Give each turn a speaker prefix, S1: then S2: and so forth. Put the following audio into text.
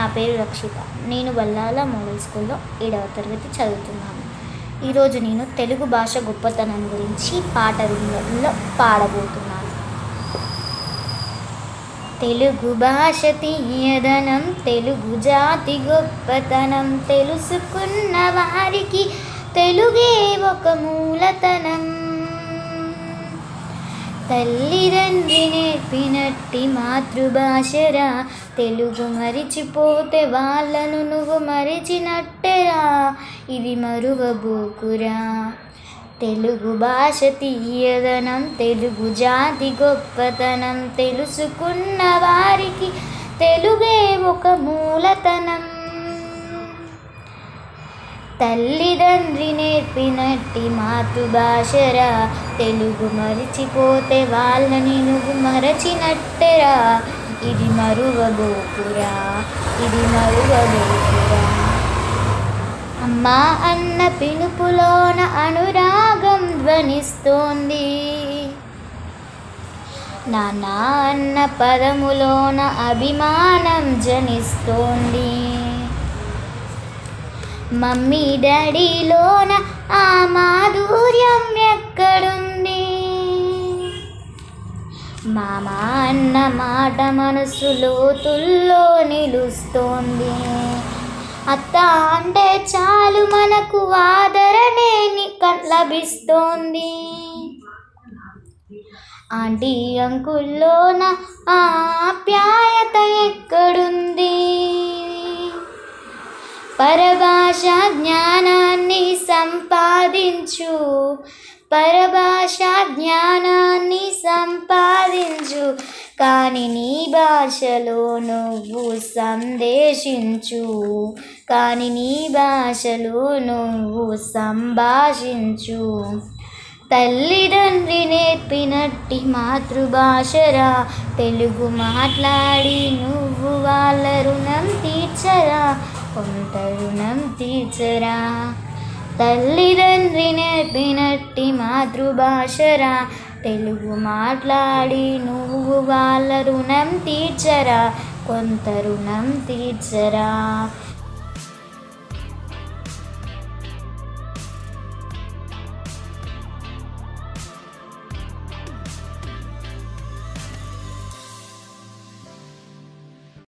S1: పేరు రక్షిత నేను బల్లాల మోడల్ స్కూల్లో ఏడవ తరగతి చదువుతున్నాను ఈరోజు నేను తెలుగు భాష గొప్పతనం గురించి పాట రూపంలో పాడబోతున్నాను తెలుగు భాష తీయదనం తెలుగు జాతి గొప్పతనం తెలుసుకున్న వారికి తెలుగే ఒక మూలతనం తల్లిదండ్రి నేర్పినట్టి మాతృభాషరా తెలుగు మరిచిపోతే వాళ్ళను నువ్వు మరిచినట్టెరా ఇది మరువబోకురా తెలుగు భాష తీయదనం తెలుగు జాతి గొప్పతనం తెలుసుకున్న వారికి తెలుగే ఒక మూలతనం తల్లిదండ్రి నేర్పినట్టి మాతృభాషరా తెలుగు మరిచిపోతే వాళ్ళని నువ్వు మరచినట్టెరా ఇది మరువబోకురా ఇది మరువబోకురా అమ్మా అన్న పిలుపులోన అనురాగం ధ్వనిస్తోంది నాన్న అన్న పదములోన అభిమానం జనిస్తోంది మమ్మీ డాడీలోన ఆ మాధుర్యం ఎక్కడుంది మామ అన్న మాట మనసు లోతుల్లో నిలుస్తోంది అత్త అంటే చాలు మనకు ఆదరణే ని- లభిస్తోంది ఆంటీ అంకుల్లోన ఆ ఆప్యాయత ఎక్కడుంది పరభాష జ్ఞానాన్ని సంపాదించు పరభాష జ్ఞానాన్ని సంపాదించు కానీ నీ భాషలో నువ్వు సందేశించు కానీ నీ భాషలో నువ్వు సంభాషించు తల్లిదండ్రి నేర్పినట్టి మాతృభాషరా తెలుగు మాట్లాడి నువ్వు వాళ్ళ రుణం తీర్చరా కొంత రుణం తీర్చరా తల్లిదండ్రి నేర్పినట్టి మాతృభాషరా తెలుగు మాట్లాడి నువ్వు వాళ్ళ రుణం తీర్చరా కొంత రుణం తీర్చరా